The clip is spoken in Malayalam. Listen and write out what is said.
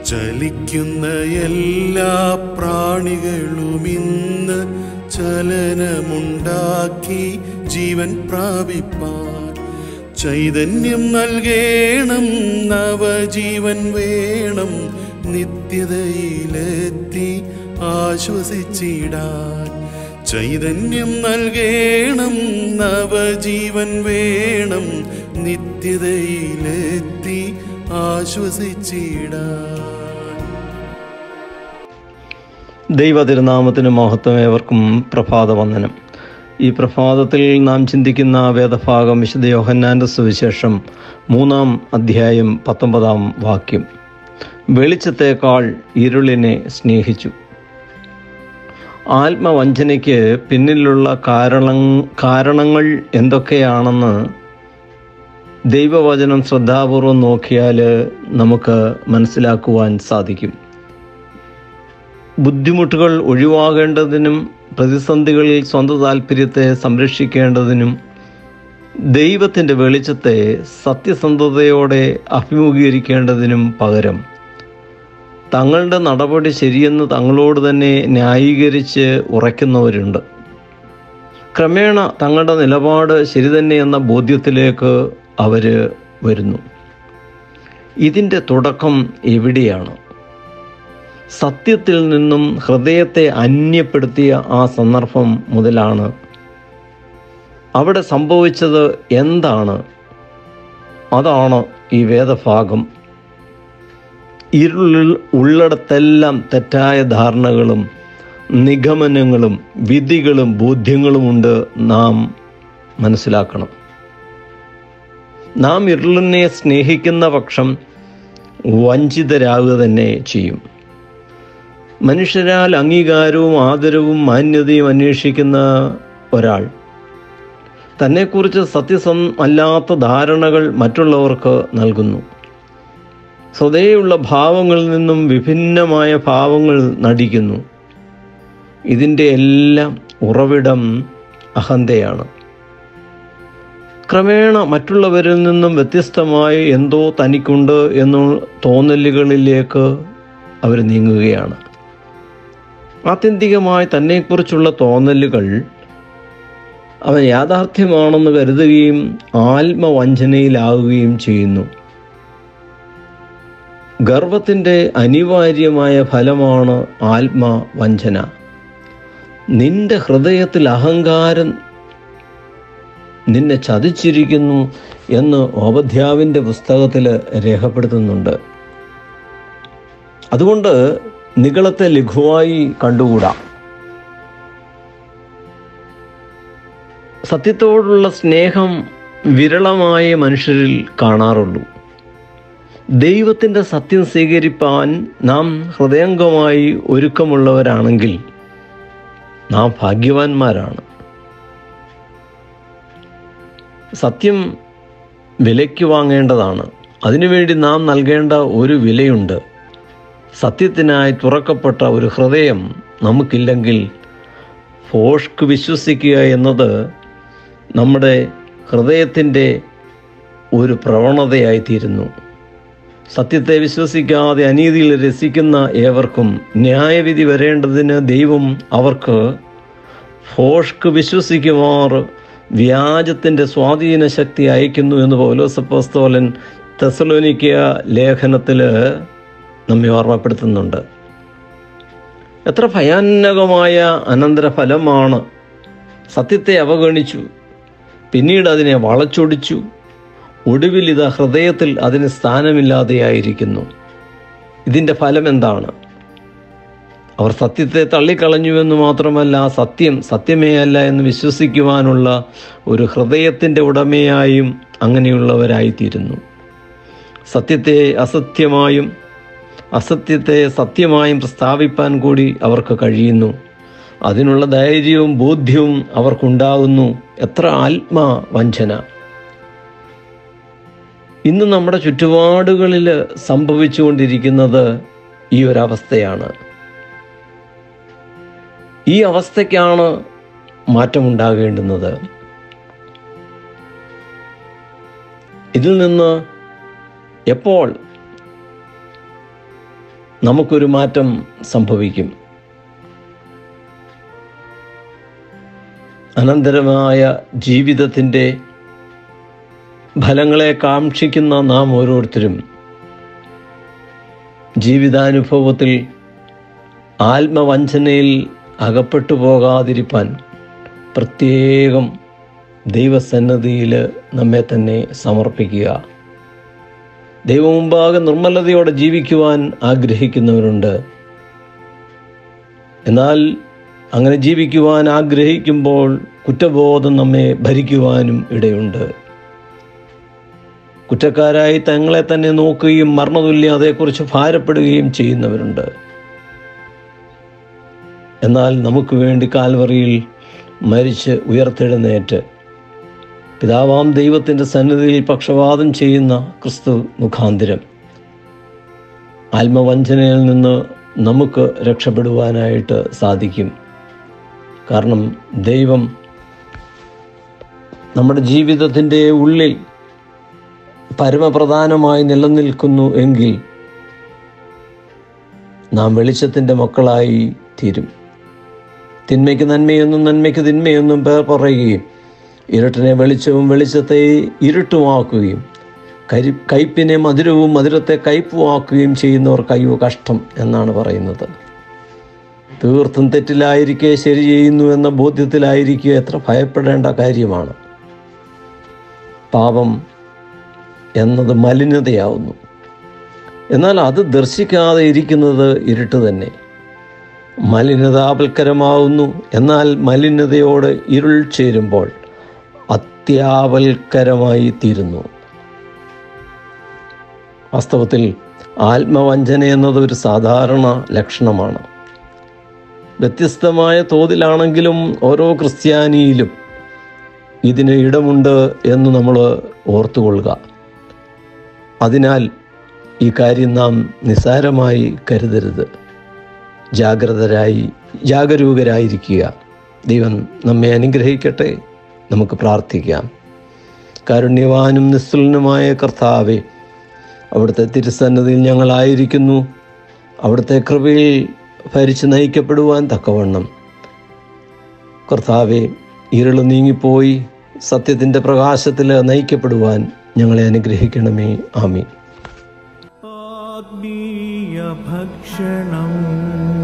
ചലിക്കുന്ന എല്ലാ പ്രാണികളും ഇന്ന് ചലനമുണ്ടാക്കി ജീവൻ പ്രാപിപ്പാൻ ചൈതന്യം നൽകേണം നവജീവൻ വേണം നിത്യതയിലെത്തി ആശ്വസിച്ചിടാൻ ചൈതന്യം നൽകേണം നവജീവൻ വേണം നിത്യതയിലെത്തി ആശ്വസിച്ചിടാൻ ദൈവ തിരുനാമത്തിന് മഹത്വം ഏവർക്കും പ്രഭാതവന്ദനം ഈ പ്രഭാതത്തിൽ നാം ചിന്തിക്കുന്ന വേദഭാഗം വിശുദ്ധ യോഹന്നാൻ്റെ സുവിശേഷം മൂന്നാം അധ്യായം പത്തൊമ്പതാം വാക്യം വെളിച്ചത്തേക്കാൾ ഇരുളിനെ സ്നേഹിച്ചു ആത്മവഞ്ചനയ്ക്ക് പിന്നിലുള്ള കാരണം കാരണങ്ങൾ എന്തൊക്കെയാണെന്ന് ദൈവവചനം ശ്രദ്ധാപൂർവം നോക്കിയാൽ നമുക്ക് മനസ്സിലാക്കുവാൻ സാധിക്കും ബുദ്ധിമുട്ടുകൾ ഒഴിവാകേണ്ടതിനും പ്രതിസന്ധികളിൽ സ്വന്തം താല്പര്യത്തെ സംരക്ഷിക്കേണ്ടതിനും ദൈവത്തിൻ്റെ വെളിച്ചത്തെ സത്യസന്ധതയോടെ അഭിമുഖീകരിക്കേണ്ടതിനും പകരം തങ്ങളുടെ നടപടി ശരിയെന്ന് തങ്ങളോട് തന്നെ ന്യായീകരിച്ച് ഉറയ്ക്കുന്നവരുണ്ട് ക്രമേണ തങ്ങളുടെ നിലപാട് ശരി തന്നെയെന്ന ബോധ്യത്തിലേക്ക് അവർ വരുന്നു ഇതിൻ്റെ തുടക്കം എവിടെയാണ് സത്യത്തിൽ നിന്നും ഹൃദയത്തെ അന്യപ്പെടുത്തിയ ആ സന്ദർഭം മുതലാണ് അവിടെ സംഭവിച്ചത് എന്താണ് അതാണ് ഈ വേദഭാഗം ഇരുളിൽ ഉള്ളിടത്തെല്ലാം തെറ്റായ ധാരണകളും നിഗമനങ്ങളും വിധികളും ബോധ്യങ്ങളുമുണ്ട് നാം മനസ്സിലാക്കണം നാം ഇരുളിനെ സ്നേഹിക്കുന്ന പക്ഷം വഞ്ചിതരാകുക തന്നെ ചെയ്യും മനുഷ്യരാൽ അംഗീകാരവും ആദരവും മാന്യതയും അന്വേഷിക്കുന്ന ഒരാൾ തന്നെക്കുറിച്ച് സത്യസം അല്ലാത്ത ധാരണകൾ മറ്റുള്ളവർക്ക് നൽകുന്നു സ്വതേയുള്ള ഭാവങ്ങളിൽ നിന്നും വിഭിന്നമായ ഭാവങ്ങൾ നടിക്കുന്നു ഇതിൻ്റെ എല്ലാം ഉറവിടം അഹന്തയാണ് ക്രമേണ മറ്റുള്ളവരിൽ നിന്നും വ്യത്യസ്തമായി എന്തോ തനിക്കുണ്ട് എന്ന തോന്നലുകളിലേക്ക് അവർ നീങ്ങുകയാണ് ആത്യന്തികമായി തന്നെക്കുറിച്ചുള്ള തോന്നലുകൾ അവൻ യാഥാർത്ഥ്യമാണെന്ന് കരുതുകയും ആത്മവഞ്ചനയിലാവുകയും ചെയ്യുന്നു ഗർവത്തിൻ്റെ അനിവാര്യമായ ഫലമാണ് ആത്മവഞ്ചന നിന്റെ ഹൃദയത്തിൽ അഹങ്കാരം നിന്നെ ചതിച്ചിരിക്കുന്നു എന്ന് ഓപധ്യാവിൻ്റെ പുസ്തകത്തിൽ രേഖപ്പെടുത്തുന്നുണ്ട് അതുകൊണ്ട് നികളത്തെ ലഘുവായി കണ്ടുകൂടാ സത്യത്തോടുള്ള സ്നേഹം വിരളമായ മനുഷ്യരിൽ കാണാറുള്ളൂ ദൈവത്തിൻ്റെ സത്യം സ്വീകരിപ്പാൻ നാം ഹൃദയംഗമായി ഒരുക്കമുള്ളവരാണെങ്കിൽ നാം ഭാഗ്യവാന്മാരാണ് സത്യം വിലയ്ക്ക് വാങ്ങേണ്ടതാണ് അതിനുവേണ്ടി നാം നൽകേണ്ട ഒരു വിലയുണ്ട് സത്യത്തിനായി തുറക്കപ്പെട്ട ഒരു ഹൃദയം നമുക്കില്ലെങ്കിൽ ഫോഷ്ക്ക് വിശ്വസിക്കുക എന്നത് നമ്മുടെ ഹൃദയത്തിൻ്റെ ഒരു പ്രവണതയായിത്തീരുന്നു സത്യത്തെ വിശ്വസിക്കാതെ അനീതിയിൽ രസിക്കുന്ന ഏവർക്കും ന്യായവിധി വരേണ്ടതിന് ദൈവം അവർക്ക് ഫോഷ്ക്ക് വിശ്വസിക്കുമാർ വ്യാജത്തിൻ്റെ സ്വാധീന ശക്തി അയക്കുന്നു എന്ന് പൗലോസപ്പോസ്തോലൻ തെസലോനിക്ക ലേഖനത്തിൽ നമ്മെ ഓർമ്മപ്പെടുത്തുന്നുണ്ട് എത്ര ഭയാനകമായ അനന്തരഫലമാണ് സത്യത്തെ അവഗണിച്ചു പിന്നീട് അതിനെ വളച്ചൊടിച്ചു ഒടുവിൽ ഇത് ഹൃദയത്തിൽ അതിന് സ്ഥാനമില്ലാതെയായിരിക്കുന്നു ഇതിൻ്റെ ഫലം എന്താണ് അവർ സത്യത്തെ തള്ളിക്കളഞ്ഞുവെന്ന് മാത്രമല്ല സത്യം സത്യമേ അല്ല എന്ന് വിശ്വസിക്കുവാനുള്ള ഒരു ഹൃദയത്തിൻ്റെ ഉടമയായും അങ്ങനെയുള്ളവരായിത്തീരുന്നു സത്യത്തെ അസത്യമായും അസത്യത്തെ സത്യമായും പ്രസ്താവിപ്പാൻ കൂടി അവർക്ക് കഴിയുന്നു അതിനുള്ള ധൈര്യവും ബോധ്യവും അവർക്കുണ്ടാകുന്നു എത്ര ആത്മവഞ്ചന ഇന്ന് നമ്മുടെ ചുറ്റുപാടുകളിൽ സംഭവിച്ചുകൊണ്ടിരിക്കുന്നത് ഈ ഒരവസ്ഥയാണ് ഈ അവസ്ഥയ്ക്കാണ് മാറ്റമുണ്ടാകേണ്ടുന്നത് ഇതിൽ നിന്ന് എപ്പോൾ നമുക്കൊരു മാറ്റം സംഭവിക്കും അനന്തരമായ ജീവിതത്തിൻ്റെ ഫലങ്ങളെ കാക്ഷിക്കുന്ന നാം ഓരോരുത്തരും ജീവിതാനുഭവത്തിൽ ആത്മവഞ്ചനയിൽ അകപ്പെട്ടു പോകാതിരിപ്പാൻ പ്രത്യേകം ദൈവസന്നദ്ധിയിൽ നമ്മെ തന്നെ സമർപ്പിക്കുക ദൈവമുമ്പാകെ നിർമ്മലതയോടെ ജീവിക്കുവാൻ ആഗ്രഹിക്കുന്നവരുണ്ട് എന്നാൽ അങ്ങനെ ജീവിക്കുവാൻ ആഗ്രഹിക്കുമ്പോൾ കുറ്റബോധം നമ്മെ ഭരിക്കുവാനും ഇടയുണ്ട് കുറ്റക്കാരായി തങ്ങളെ തന്നെ നോക്കുകയും മരണതുല്യം അതേക്കുറിച്ച് ഭാരപ്പെടുകയും ചെയ്യുന്നവരുണ്ട് എന്നാൽ നമുക്ക് വേണ്ടി കാൽവറിയിൽ മരിച്ച് ഉയർത്തെഴുന്നേറ്റ് പിതാവാം ദൈവത്തിൻ്റെ സന്നിധിയിൽ പക്ഷപാതം ചെയ്യുന്ന ക്രിസ്തു മുഖാന്തിരം ആത്മവഞ്ചനയിൽ നിന്ന് നമുക്ക് രക്ഷപ്പെടുവാനായിട്ട് സാധിക്കും കാരണം ദൈവം നമ്മുടെ ജീവിതത്തിൻ്റെ ഉള്ളിൽ പരമപ്രധാനമായി നിലനിൽക്കുന്നു എങ്കിൽ നാം വെളിച്ചത്തിൻ്റെ മക്കളായി തീരും തിന്മയ്ക്ക് നന്മയെന്നും നന്മയ്ക്ക് തിന്മയെന്നും പേർ പറയുകയും ഇരുട്ടിനെ വെളിച്ചവും വെളിച്ചത്തെ ഇരുട്ടുമാക്കുകയും കരി കയ്പിനെ മധുരവും മധുരത്തെ കയ്പുമാക്കുകയും ചെയ്യുന്നവർക്ക് അയ്യോ കഷ്ടം എന്നാണ് പറയുന്നത് തീർത്തും തെറ്റിലായിരിക്കെ ശരി ചെയ്യുന്നു എന്ന ബോധ്യത്തിലായിരിക്കുക എത്ര ഭയപ്പെടേണ്ട കാര്യമാണ് പാപം എന്നത് മലിനതയാവുന്നു എന്നാൽ അത് ദർശിക്കാതെ ഇരിക്കുന്നത് ഇരുട്ട് തന്നെ മലിനതാപൽക്കരമാവുന്നു എന്നാൽ മലിനതയോട് ഇരുൾ ചേരുമ്പോൾ അത്യാവൽക്കരമായി തീരുന്നു വാസ്തവത്തിൽ ആത്മവഞ്ചന എന്നത് ഒരു സാധാരണ ലക്ഷണമാണ് വ്യത്യസ്തമായ തോതിലാണെങ്കിലും ഓരോ ക്രിസ്ത്യാനിയിലും ഇതിന് ഇടമുണ്ട് എന്ന് നമ്മൾ ഓർത്തുകൊള്ളുക അതിനാൽ ഈ കാര്യം നാം നിസ്സാരമായി കരുതരുത് ജാഗ്രതരായി ജാഗരൂകരായിരിക്കുക ദൈവം നമ്മെ അനുഗ്രഹിക്കട്ടെ നമുക്ക് പ്രാർത്ഥിക്കാം കാരുണ്യവാനും നിസ്തുലനുമായ കർത്താവെ അവിടുത്തെ തിരുസന്നതിൽ ഞങ്ങളായിരിക്കുന്നു അവിടുത്തെ കൃപയിൽ ഭരിച്ച് നയിക്കപ്പെടുവാൻ തക്കവണ്ണം കർത്താവെ ഇരുള് നീങ്ങിപ്പോയി സത്യത്തിൻ്റെ പ്രകാശത്തിൽ നയിക്കപ്പെടുവാൻ ഞങ്ങളെ അനുഗ്രഹിക്കണമേ ആമീൻ ആത്മീയ ഭക്ഷണം